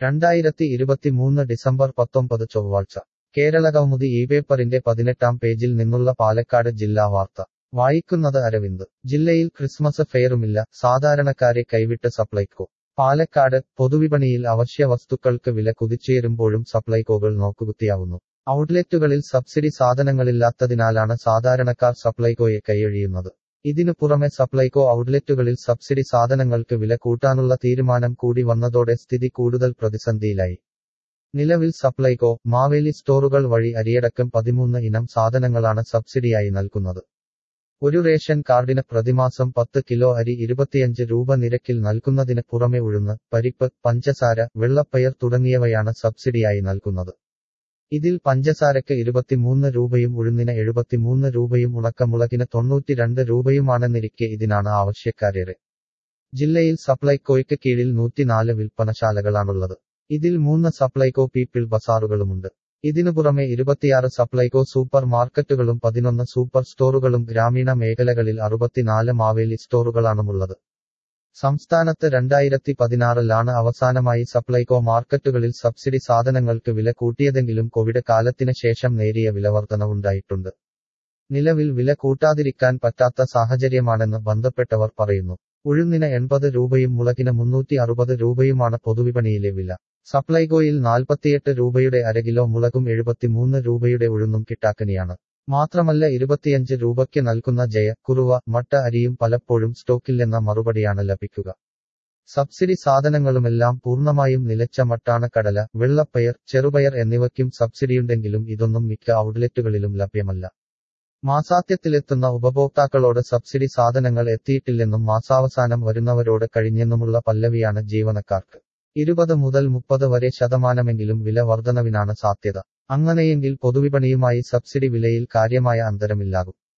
രണ്ടായിരത്തി ഇരുപത്തിമൂന്ന് ഡിസംബർ പത്തൊമ്പത് ചൊവ്വാഴ്ച കേരളകൗമുദി ഈ പേപ്പറിന്റെ പതിനെട്ടാം പേജിൽ നിന്നുള്ള പാലക്കാട് ജില്ലാ വാർത്ത വായിക്കുന്നത് അരവിന്ദ് ജില്ലയിൽ ക്രിസ്മസ് ഫെയറുമില്ല സാധാരണക്കാരെ കൈവിട്ട് സപ്ലൈകോ പാലക്കാട് പൊതുവിപണിയിൽ അവശ്യ വസ്തുക്കൾക്ക് വില കുതിച്ചുയരുമ്പോഴും സപ്ലൈകോകൾ നോക്കുകുത്തിയാവുന്നു ഔട്ട്ലെറ്റുകളിൽ സബ്സിഡി സാധനങ്ങളില്ലാത്തതിനാലാണ് സാധാരണക്കാർ സപ്ലൈകോയെ കൈയൊഴിയുന്നത് ഇതിനു പുറമെ സപ്ലൈകോ ഔട്ട്ലെറ്റുകളിൽ സബ്സിഡി സാധനങ്ങൾക്ക് വില കൂട്ടാനുള്ള തീരുമാനം കൂടി വന്നതോടെ സ്ഥിതി കൂടുതൽ പ്രതിസന്ധിയിലായി നിലവിൽ സപ്ലൈകോ മാവേലി സ്റ്റോറുകൾ വഴി അരിയടക്കം പതിമൂന്ന് ഇനം സാധനങ്ങളാണ് സബ്സിഡിയായി നൽകുന്നത് ഒരു റേഷൻ കാർഡിന് പ്രതിമാസം പത്ത് കിലോ അരി ഇരുപത്തിയഞ്ച് രൂപ നിരക്കിൽ നൽകുന്നതിന് പുറമെ ഉഴുന്ന് പരിപ്പ് പഞ്ചസാര വെള്ളപ്പയർ തുടങ്ങിയവയാണ് സബ്സിഡിയായി നൽകുന്നത് ഇതിൽ പഞ്ചസാരയ്ക്ക് ഇരുപത്തിമൂന്ന് രൂപയും ഉഴുന്നിന് എഴുപത്തിമൂന്ന് രൂപയും ഉണക്കമുളകിന് തൊണ്ണൂറ്റിരണ്ട് രൂപയുമാണെന്നിരിക്കെ ഇതിനാണ് ആവശ്യക്കാരേറെ ജില്ലയിൽ സപ്ലൈകോയ്ക്ക് കീഴിൽ നൂറ്റിനാല് വിൽപ്പനശാലകളാണുള്ളത് ഇതിൽ മൂന്ന് സപ്ലൈകോ പീപ്പിൾ ബസാറുകളുമുണ്ട് ഇതിനു പുറമെ ഇരുപത്തിയാറ് സപ്ലൈകോ സൂപ്പർ മാർക്കറ്റുകളും പതിനൊന്ന് സൂപ്പർ സ്റ്റോറുകളും ഗ്രാമീണ മേഖലകളിൽ അറുപത്തിനാല് മാവേലി സ്റ്റോറുകളാണുമുള്ളത് സംസ്ഥാനത്ത് രണ്ടായിരത്തി പതിനാറിലാണ് അവസാനമായി സപ്ലൈകോ മാർക്കറ്റുകളിൽ സബ്സിഡി സാധനങ്ങൾക്ക് വില കൂട്ടിയതെങ്കിലും കോവിഡ് കാലത്തിന് ശേഷം നേരിയ വിലവർധനവുണ്ടായിട്ടുണ്ട് നിലവിൽ വില കൂട്ടാതിരിക്കാൻ പറ്റാത്ത സാഹചര്യമാണെന്ന് ബന്ധപ്പെട്ടവർ പറയുന്നു ഉഴുന്നിന് എൺപത് രൂപയും മുളകിന് മുന്നൂറ്റി അറുപത് രൂപയുമാണ് പൊതുവിപണിയിലെ വില സപ്ലൈകോയിൽ നാൽപ്പത്തിയെട്ട് രൂപയുടെ അരകിലോ മുളകും എഴുപത്തിമൂന്ന് രൂപയുടെ ഉഴുന്നും കിട്ടാക്കനിയാണ് മാത്രമല്ല ഇരുപത്തിയഞ്ച് രൂപയ്ക്ക് നൽകുന്ന ജയ കുറുവ മട്ട അരിയും പലപ്പോഴും സ്റ്റോക്കില്ലെന്ന മറുപടിയാണ് ലഭിക്കുക സബ്സിഡി സാധനങ്ങളുമെല്ലാം പൂർണ്ണമായും നിലച്ച മട്ടാണ് കടല വെള്ളപ്പയർ ചെറുപയർ എന്നിവയ്ക്കും സബ്സിഡിയുണ്ടെങ്കിലും ഇതൊന്നും മിക്ക ഔട്ട്ലെറ്റുകളിലും ലഭ്യമല്ല മാസാത്യത്തിലെത്തുന്ന ഉപഭോക്താക്കളോട് സബ്സിഡി സാധനങ്ങൾ എത്തിയിട്ടില്ലെന്നും മാസാവസാനം വരുന്നവരോട് കഴിഞ്ഞെന്നുമുള്ള പല്ലവിയാണ് ജീവനക്കാർക്ക് ഇരുപത് മുതൽ മുപ്പത് വരെ ശതമാനമെങ്കിലും വില വർധനവിനാണ് സാധ്യത അങ്ങനെയെങ്കിൽ പൊതുവിപണിയുമായി സബ്സിഡി വിലയിൽ കാര്യമായ അന്തരമില്ലാകും